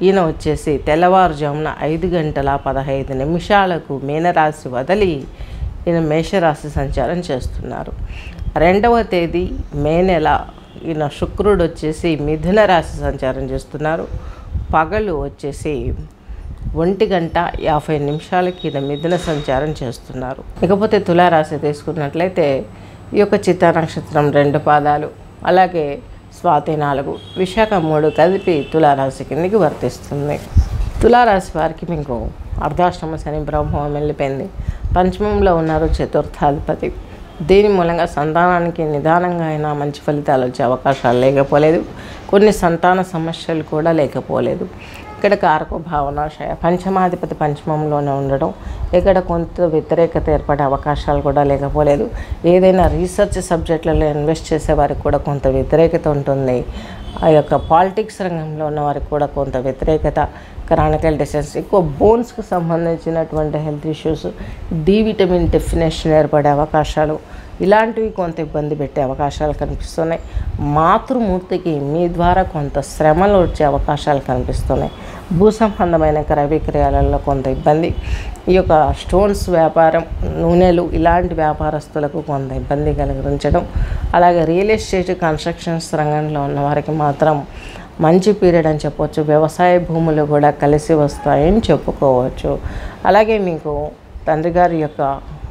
ఈయన వచ్చేసి తెల్లవారుజామున ఐదు గంటల పదహైదు నిమిషాలకు మీనరాశి వదిలి ఈయన మేషరాశి సంచారం చేస్తున్నారు రెండవ తేదీ మే నెల ఈయన శుక్రుడు వచ్చేసి మిథున రాశి సంచారం చేస్తున్నారు పగలు వచ్చేసి ఒంటి గంట యాభై నిమిషాలకి ఈయన మిథున సంచారం చేస్తున్నారు ఇకపోతే తులారాశి తీసుకున్నట్లయితే ఈ యొక్క చిత్త నక్షత్రం రెండు పాదాలు అలాగే స్వాతి నాలుగు విశాఖ మూడు కలిపి తులారాశి కిందకి వర్తిస్తుంది తులారాశి వారికి మీకు అర్ధాష్టమ శని బ్రహ్మం వెళ్ళిపోయింది పంచమంలో ఉన్నారు చతుర్థాధిపతి దీని మూలంగా సంతానానికి నిదానంగా అయినా మంచి ఫలితాలు వచ్చే అవకాశాలు లేకపోలేదు కొన్ని సంతాన సమస్యలు కూడా లేకపోలేదు ఇక్కడ కారక భావనాశయ పంచమాధిపతి పంచమంలోనే ఉండడం ఇక్కడ కొంత వ్యతిరేకత ఏర్పడే అవకాశాలు కూడా లేకపోలేదు ఏదైనా రీసెర్చ్ సబ్జెక్టులలో ఇన్వెస్ట్ చేసే వారికి కూడా కొంత వ్యతిరేకత ఉంటుంది ఆ యొక్క పాలిటిక్స్ రంగంలో ఉన్న వారికి కూడా కొంత వ్యతిరేకత క్రానికల్ డిసీజ్ ఎక్కువ బోన్స్కి సంబంధించినటువంటి health issues D vitamin definition ఏర్పడే అవకాశాలు ఇలాంటివి కొంత ఇబ్బంది పెట్టే అవకాశాలు కనిపిస్తున్నాయి మాతృమూర్తికి మీ ద్వారా కొంత శ్రమలు వచ్చే అవకాశాలు కనిపిస్తున్నాయి భూ సంబంధమైన క్రయ విక్రయాలలో కొంత ఇబ్బంది ఈ యొక్క స్టోన్స్ వ్యాపారం నూనెలు ఇలాంటి వ్యాపారస్తులకు కొంత ఇబ్బంది కలిగించడం అలాగే రియల్ ఎస్టేట్ కన్స్ట్రక్షన్స్ రంగంలో ఉన్న వారికి మాత్రం మంచి పీరియడ్ అని చెప్పవచ్చు వ్యవసాయ భూములు కూడా కలిసి వస్తాయని చెప్పుకోవచ్చు అలాగే మీకు తండ్రి గారి యొక్క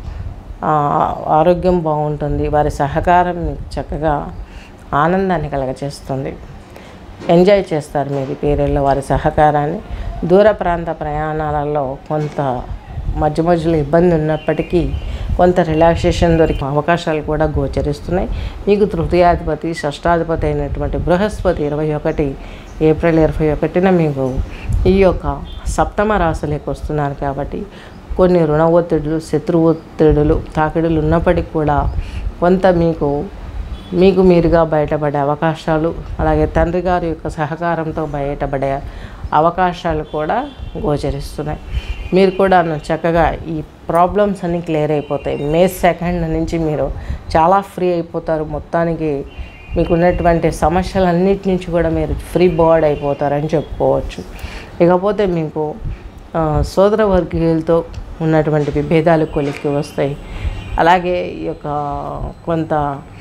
ఆ, ఆరోగ్యం బాగుంటుంది వారి సహకారం మీకు చక్కగా ఆనందాన్ని కలగచేస్తుంది ఎంజాయ్ చేస్తారు మీరు ఈ పీరియడ్లో వారి సహకారాన్ని దూర ప్రాంత ప్రయాణాలలో కొంత మధ్య మధ్యలో ఇబ్బంది ఉన్నప్పటికీ కొంత రిలాక్సేషన్ దొరికే అవకాశాలు కూడా గోచరిస్తున్నాయి మీకు తృతీయాధిపతి షష్టాధిపతి అయినటువంటి బృహస్పతి ఇరవై ఒకటి ఏప్రిల్ ఇరవై ఒకటిన మీకు ఈ యొక్క సప్తమ రాశులకు వస్తున్నారు కాబట్టి కొన్ని రుణ ఒత్తిడులు శత్రు ఒత్తిడులు తాకిడులు ఉన్నప్పటికీ కూడా కొంత మీకు మీకు మీరుగా బయటపడే అవకాశాలు అలాగే తండ్రి గారి యొక్క సహకారంతో బయటపడే అవకాశాలు కూడా గోచరిస్తున్నాయి మీరు కూడా చక్కగా ఈ ప్రాబ్లమ్స్ అన్నీ క్లియర్ అయిపోతాయి మే సెకండ్ నుంచి మీరు చాలా ఫ్రీ అయిపోతారు మొత్తానికి మీకు ఉన్నటువంటి సమస్యలన్నిటి నుంచి కూడా మీరు ఫ్రీ బోర్డ్ అయిపోతారని చెప్పుకోవచ్చు ఇకపోతే మీకు ఆ, సోదర వర్గీయులతో ఉన్నటువంటి విభేదాలు కొలిక్కి వస్తాయి అలాగే ఈ యొక్క కొంత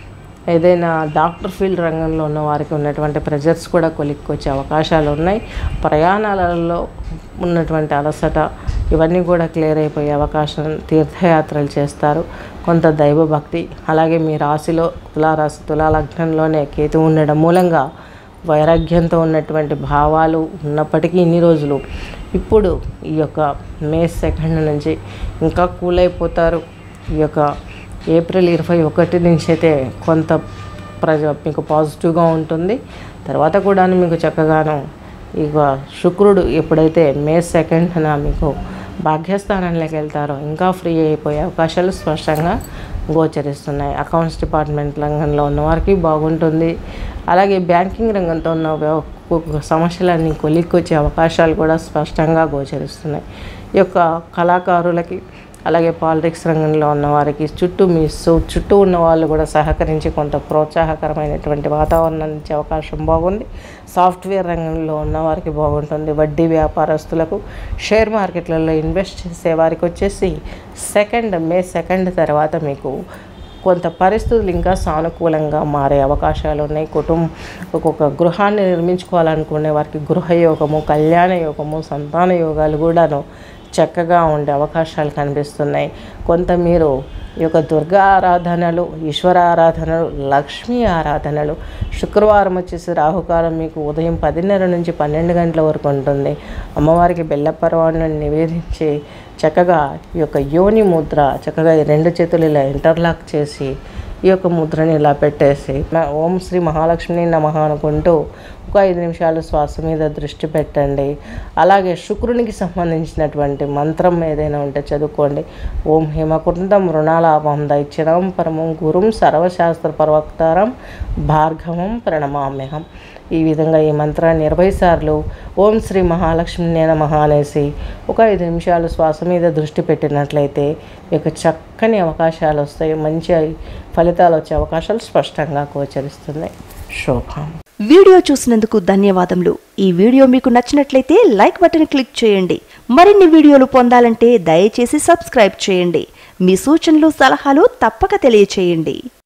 ఏదైనా డాక్టర్ ఫీల్డ్ రంగంలో ఉన్న వారికి ఉన్నటువంటి ప్రెజర్స్ కూడా కొలిక్కి వచ్చే అవకాశాలు ఉన్నాయి ప్రయాణాలలో ఉన్నటువంటి అలసట ఇవన్నీ కూడా క్లియర్ అయిపోయే అవకాశం తీర్థయాత్రలు చేస్తారు కొంత దైవభక్తి అలాగే మీ రాశిలో తులారాశి తులాలగ్నంలోనే కేతు ఉండడం మూలంగా వైరాగ్యంతో ఉన్నటువంటి భావాలు ఉన్నప్పటికీ ఇన్ని రోజులు ఇప్పుడు ఈ యొక్క మే సెకండ్ నుంచి ఇంకా కూల్ అయిపోతారు ఈ యొక్క ఏప్రిల్ ఇరవై ఒకటి నుంచి అయితే కొంత ప్రజ మీకు పాజిటివ్గా ఉంటుంది తర్వాత కూడా మీకు చక్కగాను ఇక శుక్రుడు ఎప్పుడైతే మే సెకండ్న మీకు భాగ్యస్థానంలోకి వెళ్తారో ఇంకా ఫ్రీ అయిపోయే అవకాశాలు స్పష్టంగా గోచరిస్తున్నాయి అకౌంట్స్ డిపార్ట్మెంట్ రంగంలో ఉన్న వారికి బాగుంటుంది అలాగే బ్యాంకింగ్ రంగంతో ఉన్న వ్యవ- సమస్యలన్నీ కొలిక్కొచ్చే అవకాశాలు కూడా స్పష్టంగా గోచరిస్తున్నాయి ఈ యొక్క కళాకారులకి అలాగే పాలిటిక్స్ రంగంలో ఉన్న వారికి చుట్టూ మీ సు- చుట్టూ ఉన్న వాళ్ళు కూడా సహకరించి కొంత ప్రోత్సాహకరమైనటువంటి వాతావరణం ఇచ్చే అవకాశం బాగుంది సాఫ్ట్వేర్ రంగంలో ఉన్న వారికి బాగుంటుంది వడ్డీ వ్యాపారస్తులకు షేర్ మార్కెట్లలో ఇన్వెస్ట్ చేసే వారికి వచ్చేసి సెకండ్ మే సెకండ్ తర్వాత మీకు కొంత పరిస్థితులు ఇంకా సానుకూలంగా మారే అవకాశాలు ఉన్నాయి కుటుంబం ఒక్కొక్క గృహాన్ని నిర్మించుకోవాలనుకునే వారికి గృహయోగము కళ్యాణ యోగము సంతాన యోగాలు కూడాను చక్కగా ఉండే అవకాశాలు కనిపిస్తున్నాయి కొంత మీరు ఈ యొక్క దుర్గా ఆరాధనలు ఈశ్వర ఆరాధనలు లక్ష్మీ ఆరాధనలు శుక్రవారం వచ్చేసి రాహుకాలం మీకు ఉదయం పదిన్నర నుంచి పన్నెండు గంటల వరకు ఉంటుంది అమ్మవారికి బెల్లపరవాన్ని నివేదించి చక్కగా ఈ యొక్క యోని ముద్ర చక్కగా ఈ రెండు చేతులు ఇలా ఇంటర్లాక్ చేసి ఈ యొక్క ముద్రని ఇలా పెట్టేసి మ- ఓం శ్రీ మహాలక్ష్మి నమః అనుకుంటూ ఒక ఐదు నిమిషాలు శ్వాస మీద దృష్టి పెట్టండి అలాగే శుక్రునికి సంబంధించినటువంటి మంత్రం ఏదైనా ఉంటే చదువుకోండి ఓం హిమకుండం రుణాలాభం దైత్యనం పరమం గురుం సర్వశాస్త్ర ప్రవక్తారం భార్గవం ప్రణమామ్యహం ఈ విధంగా ఈ మంత్రాన్ని ఇరవై సార్లు ఓం శ్రీ మహాలక్ష్మి నమః అనేసి ఒక ఐదు నిమిషాలు శ్వాస మీద దృష్టి పెట్టినట్లయితే మీకు చక్కని అవకాశాలు వస్తాయి మంచి ఫలితాలు వచ్చే అవకాశాలు స్పష్టంగా గోచరిస్తున్నాయి శోభం వీడియో చూసినందుకు ధన్యవాదములు ఈ వీడియో మీకు నచ్చినట్లయితే లైక్ బటన్ క్లిక్ చేయండి మరిన్ని వీడియోలు పొందాలంటే దయచేసి సబ్స్క్రైబ్ చేయండి మీ సూచనలు సలహాలు తప్పక తెలియచేయండి